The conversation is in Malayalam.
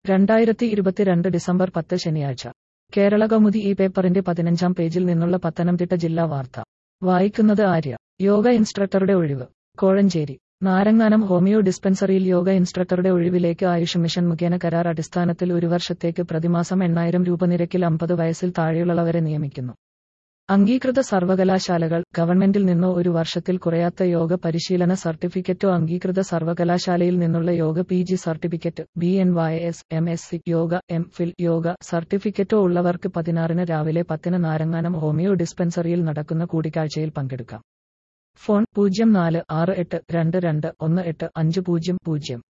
രണ്ടായിരത്തി ഇരുപത്തിരണ്ട് ഡിസംബർ പത്ത് ശനിയാഴ്ച കേരള കൗമുദി ഈ പേപ്പറിന്റെ പതിനഞ്ചാം പേജിൽ നിന്നുള്ള പത്തനംതിട്ട ജില്ലാ വാർത്ത വായിക്കുന്നത് ആര്യ യോഗ ഇൻസ്ട്രക്ടറുടെ ഒഴിവ് കോഴഞ്ചേരി നാരങ്ങാനം ഹോമിയോ ഡിസ്പെൻസറിയിൽ യോഗ ഇൻസ്ട്രക്ടറുടെ ഒഴിവിലേക്ക് ആയുഷ് മിഷൻ മുഖേന കരാർ അടിസ്ഥാനത്തിൽ ഒരു വർഷത്തേക്ക് പ്രതിമാസം എണ്ണായിരം രൂപ നിരക്കിൽ അമ്പത് വയസ്സിൽ താഴെയുള്ളവരെ നിയമിക്കുന്നു അംഗീകൃത സർവകലാശാലകൾ ഗവൺമെന്റിൽ നിന്നോ ഒരു വർഷത്തിൽ കുറയാത്ത യോഗ പരിശീലന സർട്ടിഫിക്കറ്റോ അംഗീകൃത സർവകലാശാലയിൽ നിന്നുള്ള yoga P G certificate B N Y S M S C yoga M Phil yoga സർട്ടിഫിക്കറ്റോ ഉള്ളവർക്ക് പതിനാറിന് രാവിലെ പത്തിന് നാരങ്ങാനം ഹോമിയോ ഡിസ്പെൻസറിയിൽ നടക്കുന്ന കൂടിക്കാഴ്ചയിൽ പങ്കെടുക്കാം ഫോൺ പൂജ്യം നാല് ആറ് എട്ട് രണ്ട് രണ്ട് ഒന്ന് എട്ട് അഞ്ച് പൂജ്യം പൂജ്യം